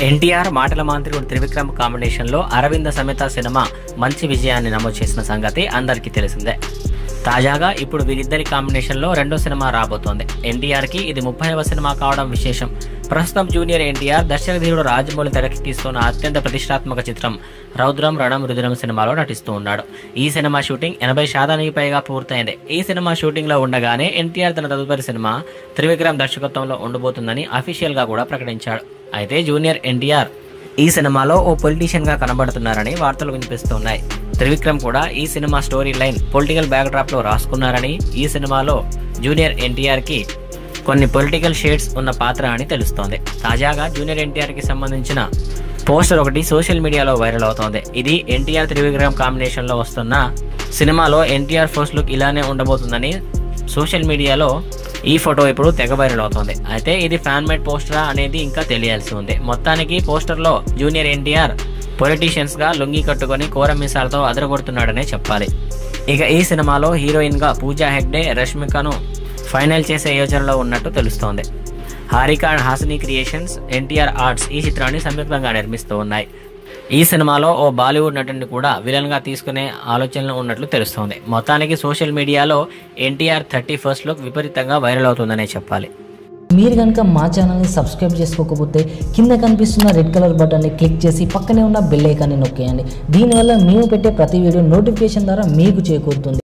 ఎన్టీఆర్ మాటల మాంత్రికుడు త్రివిక్రమ్ కాంబినేషన్ లో అరవింద సమేత సినిమా మంచి విజయాన్ని నమోదు చేసిన సంగతి అందరికీ తెలిసిందే తాజాగా ఇప్పుడు వీరిద్దరి కాంబినేషన్ లో రెండో సినిమా రాబోతోంది ఎన్టీఆర్ కి ఇది ముప్పైవ సినిమా కావడం విశేషం ప్రస్తుతం జూనియర్ ఎన్టీఆర్ దర్శకధీరుడు రాజమౌళి తెరకెక్కిస్తున్న అత్యంత ప్రతిష్టాత్మక చిత్రం రౌద్రం రణం రుద్రం సినిమాలో నటిస్తూ ఉన్నాడు ఈ సినిమా షూటింగ్ ఎనభై శాతానికి పైగా పూర్తయింది ఈ సినిమా షూటింగ్ లో ఉండగానే ఎన్టీఆర్ తన తదుపరి సినిమా త్రివిక్రమ్ దర్శకత్వంలో ఉండబోతుందని అఫీషియల్ గా కూడా ప్రకటించాడు అయితే జూనియర్ ఎన్టీఆర్ ఈ సినిమాలో ఓ పొలిటీషియన్ గా కనబడుతున్నారని వార్తలు వినిపిస్తున్నాయి త్రివిక్రమ్ కూడా ఈ cinema story line political backdrop లో రాసుకున్నారని ఈ సినిమాలో జూనియర్ ఎన్టీఆర్ కి కొన్ని పొలిటికల్ షేడ్స్ ఉన్న పాత్ర అని తెలుస్తోంది తాజాగా జూనియర్ ఎన్టీఆర్ కి సంబంధించిన పోస్టర్ ఒకటి సోషల్ మీడియాలో వైరల్ అవుతోంది ఇది ఎన్టీఆర్ త్రివిక్రమ్ కాంబినేషన్ లో వస్తున్న సినిమాలో ఎన్టీఆర్ ఫస్ట్ లుక్ ఇలానే ఉండబోతుందని సోషల్ మీడియాలో ఈ ఫోటో ఇప్పుడు తెగ వైరల్ అవుతోంది అయితే ఇది ఫ్యాన్ మేడ్ పోస్టరా అనేది ఇంకా తెలియాల్సి ఉంది మొత్తానికి పోస్టర్లో జూనియర్ ఎన్టీఆర్ పొలిటీషియన్స్ గా లుంగి కట్టుకొని కోర మీసాలతో అదరగొడుతున్నాడనే చెప్పాలి ఇక ఈ సినిమాలో హీరోయిన్ గా పూజా హెగ్డే రష్మికను ఫైనల్ చేసే యోచనలో ఉన్నట్టు తెలుస్తోంది Haarika and Hassine creations NTR arts ఈ చిత్రాన్ని సంయుక్తంగా నిర్మిస్తూ ఉన్నాయి ఈ సినిమాలో ఓ బాలీవుడ్ నటుడిని కూడా విలన్ గా తీసుకునే ఆలోచనలు ఉన్నట్లు తెలుస్తోంది మొత్తానికి సోషల్ మీడియాలో ఎన్టీఆర్ థర్టీ ఫస్ట్ లుక్ విపరీతంగా వైరల్ అవుతుందనే చెప్పాలి మీరు కనుక మా ఛానల్ని సబ్స్క్రైబ్ చేసుకోకపోతే కింద కనిపిస్తున్న రెడ్ కలర్ బటన్ని క్లిక్ చేసి పక్కనే ఉన్న బెల్ ఐకాన్ని నొక్కేయండి దీనివల్ల మేము పెట్టే ప్రతి వీడియో నోటిఫికేషన్ ద్వారా మీకు చేకూరుతుంది